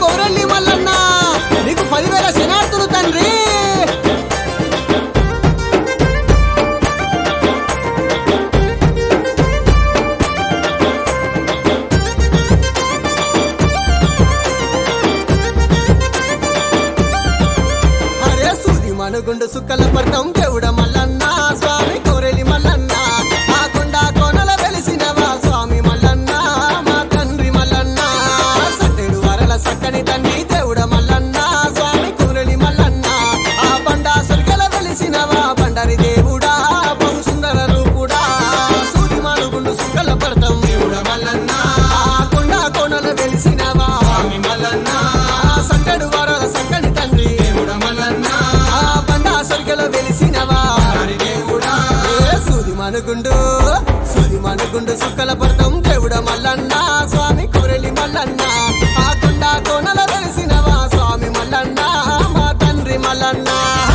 కోరెల్లి మల్లన్న నీకు పదివేల శనార్థులు తండ్రి అరే సూది మనుగుండు సుక్కల పడతాం దేవుడ మల్లన్న స్వామి కోరెలి మల్లన్న ఆ కొండ కోనల వెలిసినవా స్వామి మల్లన్న మా తండ్రి మల్లన్న సట్టెడు వరల సక్కని తండ్రి దేవుడ మల్లన్న స్వామి కోరెలి మల్లన్న ఆ బండ సరిగల వెలిసినవా బండరి దేవుడా బహు సుందర రూపుడా సూది మనుగుండు సుక్కల పడతాం దేవుడ మల్లన్న ఆ కొండ కోనల వెలిసినవా స్వామి మల్లన్న ఆ సట్టెడు వరల సక్కని తండ్రి దేవుడ మల్లన్న ఆ బండ సరిగల వెలిసినవా ఏ సూది మనుగుండు సూది మనుగుండు సుక్కల పడతాం దేవుడ మల్లన్న స్వామి కోరెలి మల్లన్న ఆ కొండ కోనల వెలిసినవా స్వామి మల్లన్న మా తండ్రి మల్లన్న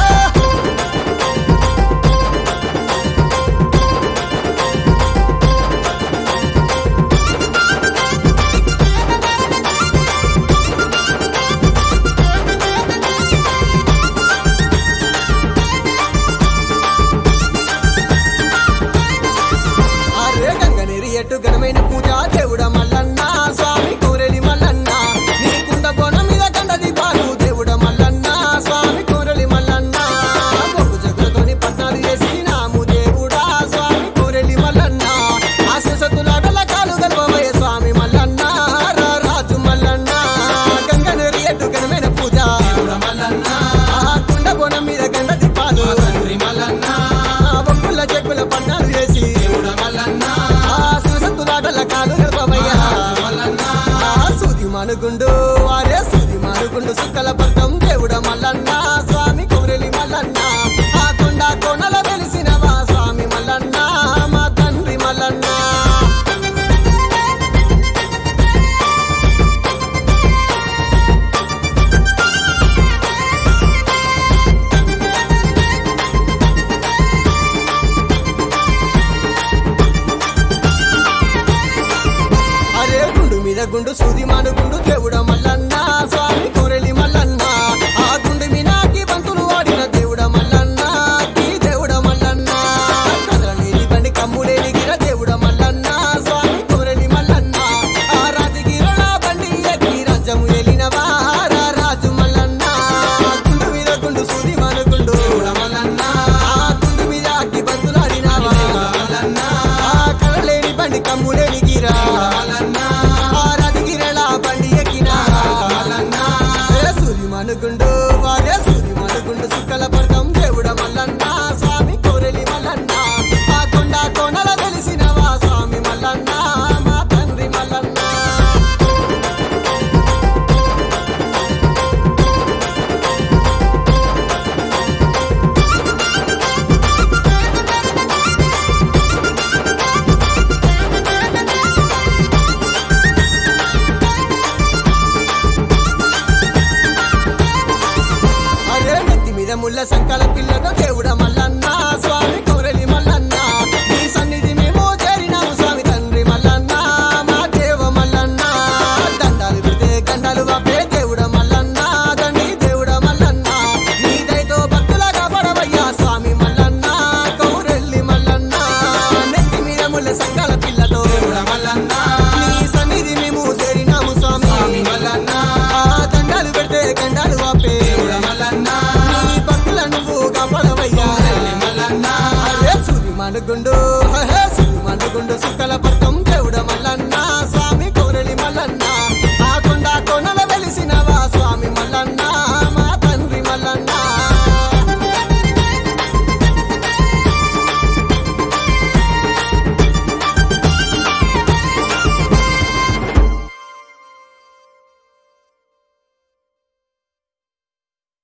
అరే గంగనేరి ఎట్టు ఘనమైన పూజ దేవుడ మల్లన్న స్వామి కోరెలి మల్లన్న నీ కుండ బోనం మీద గండ దీపాలు దేవుడ మల్లన్న స్వామి కోరెలి మల్లన్న గొప్ప జగ్గులతోని పట్నాలు చేసి నాము దేవుడా స్వామి కోరెలి మల్లన్న ఆశసతులాటల కాలు గర్భమయ్య స్వామి మల్లన్న రా రాజు మల్లన్న గంగనేరి ఎట్టు ఘనమైన పూజ దేవుడ మల్లన్న ఆ కుండ బోనం మీద గండ దీపాలు తండ్రి మల్లన్న బొక్కుల చెక్కుల పట్నాలు చేసి దేవుడ మల్లన్న ఆ శివసత్తులాటల కాలు గర్భమయ్య ఆ సూది మనుగుండు వారే సూది మనుగుండు సుక్కల పట్టం దేవుడ మల్లన్న స్వామి కౌరెలి మల్లన్న ఆ కొండ కోనల వెలిసినవా స్వామి మల్లన్న మా తండ్రి మల్లన్న అరే గుండు మీద గుండు సూది మానుగుండు దేవుడ మల్లన్న స్వామి